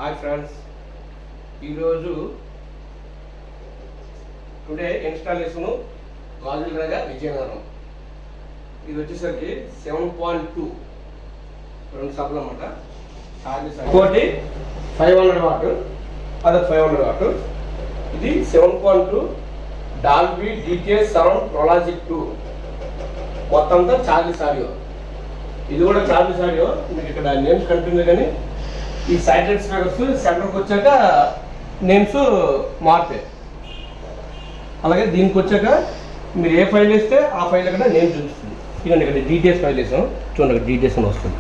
Hi friends ఈరోజు today installation గాజులనగ విజయనగరం ఇది వచ్చేసరికి సెవెన్ పాయింట్ టూ రెండు సబ్బులు అనమాట ఇంకోటి ఫైవ్ హండ్రెడ్ వాట్ అదొక ఫైవ్ హండ్రెడ్ వాట్ ఇది seven point two Dolby DTS surround pro logic two మొత్తం అంతా చార్లీస్ ఆడియో ఇది కూడా చార్లీస్ ఆడియో మీకు ఇక్కడ నేమ్స్ కనిపించింది కానీ ఈ సైటెడ్ స్పీకర్స్ సెంటర్కి వచ్చాక నేమ్స్ మారుతాయి అలాగే దీనికి వచ్చాక మీరు ఏ ఫైల్ వేస్తే ఆ ఫైల్ అక్కడ నేమ్ చూపిస్తుంది ఇదిగోండి ఇక్కడ డీటెయిల్స్ ఫైల్ వేసాం చూడండి ఇక్కడ డీటెయిల్స్ అని వస్తుంది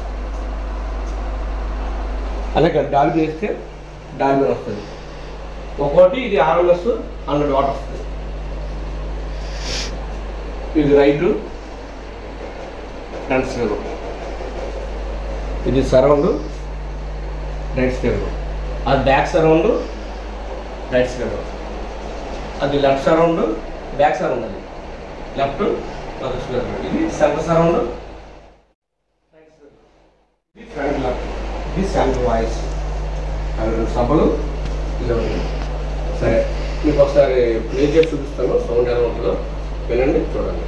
అలాగే డాల్బీ వేస్తే డాల్బీ అని వస్తుంది ఒక్కోటి ఇది ఆర్ఎంఎస్ హండ్రెడ్ వాట్ వస్తుంది ఇది రైట్ ఫ్రంట్ స్టేర్ ఇది సరౌండ్ రైట్ స్టేర్ అది బ్యాక్ సరౌండ్ రైట్ స్టేర్ అది లెఫ్ట్ సరౌండ్ బ్యాక్ సరౌండ్ అది లెఫ్ట్ అది స్క్వేర్ ఇది సెంటర్ సరౌండ్ ఇది ఫ్రంట్ లెఫ్ట్ ఇది సెంటర్ వాయిస్ అవి రెండు సభలు ఇది ఒకటి సరే మీకు ఒకసారి ప్లే చేసి చూపిస్తాను సౌండ్ ఎలా ఉంటుందో వినండి చూడండి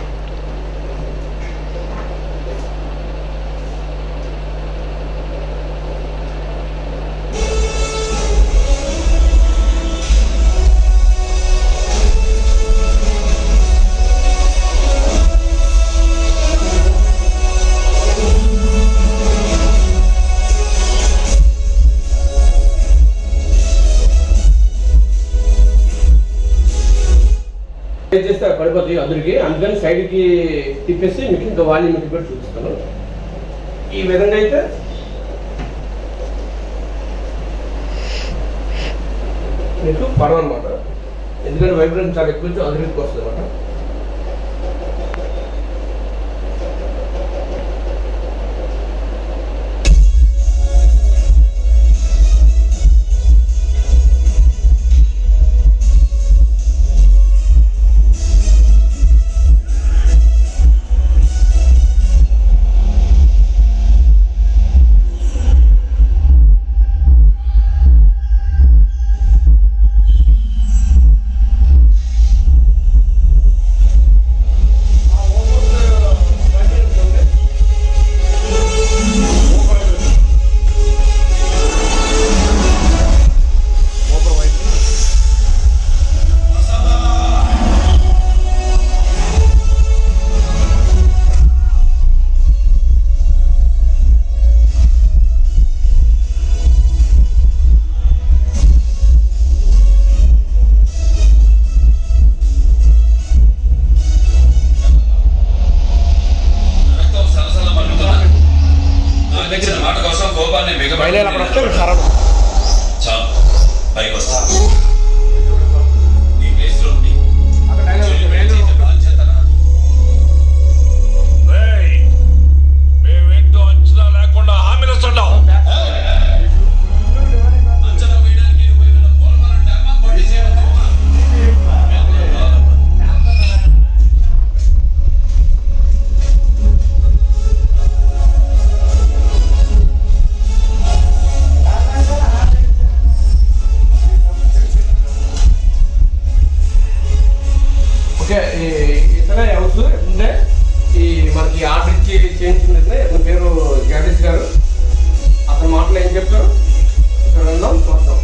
ఏం చేస్తే అది పడిపోతాయి అందరికి అందుకని సైడ్కి తిప్పేసి మీకు ఇంకా వాల్యూమ్ మీకు కూడా చూపిస్తాను ఈ విధంగా అయితే మీకు పడవ అనమాట ఎందుకంటే వైబ్రేషన్ చాలా ఎక్కువ వచ్చి అదురికి వస్తుంది అనమాట రక్తం సలసల మరుగుతున్నది. నాకు ఇచ్చిన మాట కోసం కోపాన్ని బయలుదేరి అప్పుడు వస్తే మిగబడి సరౌండ్ చాలు పైకి వస్తా నీ ప్లేస్ లో ఉండి చేత బాధ్యత నాది. రేయ్, మేమేంటో అంచనా లేకుండా హామీలు ఇస్తున్నాం అంచనా వేయడానికి నువ్వు ఏమైనా పోలవరం డ్యామా పొట్టి చేయమంటావా? ఓకే ఈ ఇతనే హౌస్ ఉండే ఈ మనకి ఆర్డర్ ఇచ్చి చేయించింది ఇతనే ఇతని పేరు జగదీష్ గారు అతని మాటలు ఏం చెప్తారు ఇక్కడ వెళ్దాం చూద్దాం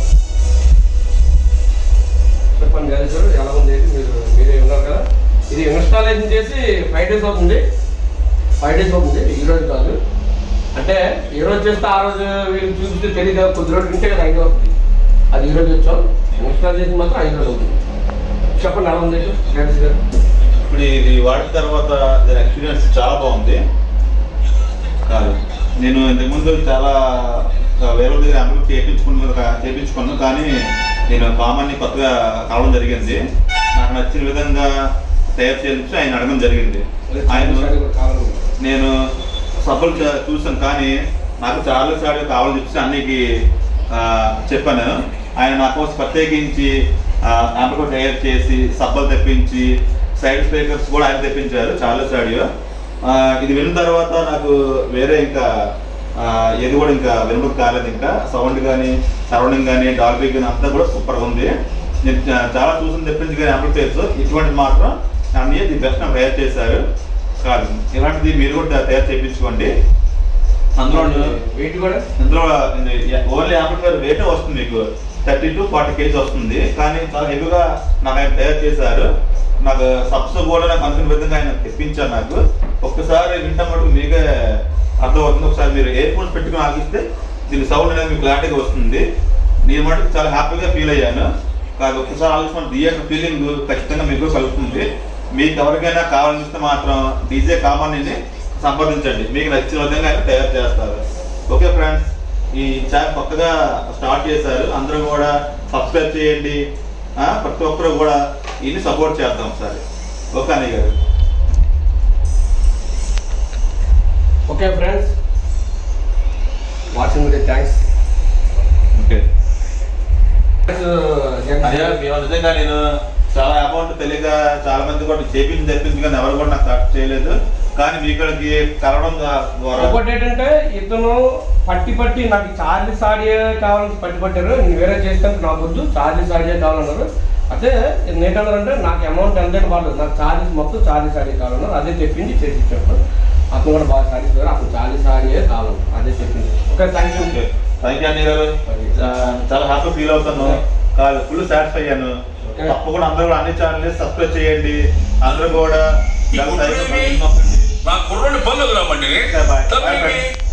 చెప్పండి జగదీష్ గారు ఎలా ఉంది ఏంటి? మీరు మీరే ఉన్నారు కదా ఇది ఇన్స్టాలేషన్ చేసి ఫైవ్ డేస్ అవుతుంది ఫైవ్ డేస్ అవుతుంది ఈ రోజు కాదు అంటే ఈ రోజు చేస్తే ఆ రోజు వీళ్ళు చూపిస్తే తెలియదు కదా, కొద్ది రోజులు ఉంటే కదా ఐదు అవుతుంది అది ఈ రోజు వచ్చాం ఇన్స్టాలేషన్ మాత్రం ఐదు రోజులు అవుతుంది చెప్పండి ఎలా ఉంది జగదీష్ గారు ఇప్పుడు ఇది వాడిన తర్వాత దాని ఎక్స్పీరియన్స్ చాలా బాగుంది కాదు నేను ఇంతకుముందు చాలా ఆ, వేరే వాళ్ళ దగ్గర అమలు చేయించుకున్న చేయించుకున్నాను కానీ నేను కామన్ని కొత్తగా కావడం జరిగింది నాకు నచ్చిన విధంగా తయారు చేయించి ఆయన అడగడం జరిగింది ఆయన నేను సభలు చూ- చూసాను కానీ నాకు చాలా సార్లు కావాలని చెప్పి అన్నికి ఆ, చెప్పాను ఆయన నా కోసం ప్రత్యేకించి ఆంధ్రకో తయారు చేసి సబ్బలు తెప్పించి సైడ్ స్పీకర్స్ కూడా ఆయన తెప్పించారు చాలా ఆడియో ఇది విన్న తర్వాత నాకు వేరే ఇంకా ఆ, ఏది కూడా ఇంకా వెనుక కాలేదు ఇంకా సౌండ్ కానీ సరౌండింగ్ కానీ డాల్బీ కానీ అంతా కూడా సూపర్గా ఉంది నేను చా- చాలా చూసిన తెప్పించి కానీ ఆంప్లిఫైర్స్ ఇటువంటి మాత్రం అన్నీ ది బెస్ట్ నాకు తయారు చేశారు కాదు ఇలాంటిది మీరు కూడా తయారు చేయించుకోండి అందులో వెయిట్ కూడా ఇందులో ఓన్లీ యాంప్లిఫైర్ వెయిట్ వస్తుంది మీకు థర్టీ టు ఫార్టీ కేజీ వస్తుంది కానీ చాలా హెవీగా నాకు ఆయన తయారు చేశారు నాకు సబ్స్ కూడా నాకు అనుకున్న విధంగా ఆయన తెప్పించారు నాకు ఒక్కసారి వింటాం మటుకు మీకే అర్థమవుతుంది ఒకసారి మీరు ఇయర్ ఫోన్స్ పెట్టుకుని ఆగిస్తే దీని సౌండ్ అనేది మీకు క్లారిటీగా వస్తుంది నేను మటుకు చాలా హ్యాపీగా ఫీల్ అయ్యాను కాదు ఒక్కసారి ఆలోచన దియ్యక ఫీలింగ్ ఖచ్చితంగా మీకు కలుగుతుంది మీకు ఎవరికైనా కావాలనిస్తే మాత్రం డీజే కామాన్ని సంప్రదించండి మీకు నచ్చిన విధంగా ఆయన తయారు చేస్తారు ఓకే ఫ్రెండ్స్ ఈ ఛానల్ కొత్తగా స్టార్ట్ చేశారు అందరూ కూడా సబ్స్క్రైబ్ చేయండి ఆ, ప్రతి ఒక్కరు కూడా దీన్ని సపోర్ట్ చేద్దాం ఒకసారి ఓకే అన్నయ్య గారు okay friends watching thanks okay అయ్యా మేము నిజంగా నేను చాలా అమౌంట్ తెలియక చాలా మంది కూడా చేపించి తెప్పించి కానీ ఎవరు కూడా నాకు స్టార్ట్ చేయలేదు కానీ మీ ఇక్కడికి కలవడం ద్వారా ఇంకోటి ఏంటంటే ఇతను పట్టి పట్టి నాకు చార్లీ సాడియే కావాలని పట్టి పట్టారు నేను వేరే చేస్తాను నాకు వద్దు చార్లీ సాడియే కావాలన్నారు అదే నేటన్నారంటే నాకు అమౌంట్ ఎంత వాళ్ళు నాకు చార్లీస్ మొత్తం చార్లీ సాడీ కావాలన్నారు అదే చెప్పింది చేసి ఇచ్చాడు అతను కూడా బాగా సాడీ అతను చార్లీ సాడియే కావాలి అదే చెప్పింది okay thank you thank you అన్నయ్య గారు ఆ, చాలా హ్యాపీ ఫీల్ అవుతాను కాదు ఫుల్ సాటిస్ఫై అయ్యాను Okay. తప్పకుండా అందరూ కూడా అన్ని ఛానల్ సబ్స్క్రైబ్ చేయండి అందరూ కూడా ఈ కుట్రేమి? నా కుర్రోని పనులకు రమ్మండి Okay, bye. Bye, తప్పేమి bye.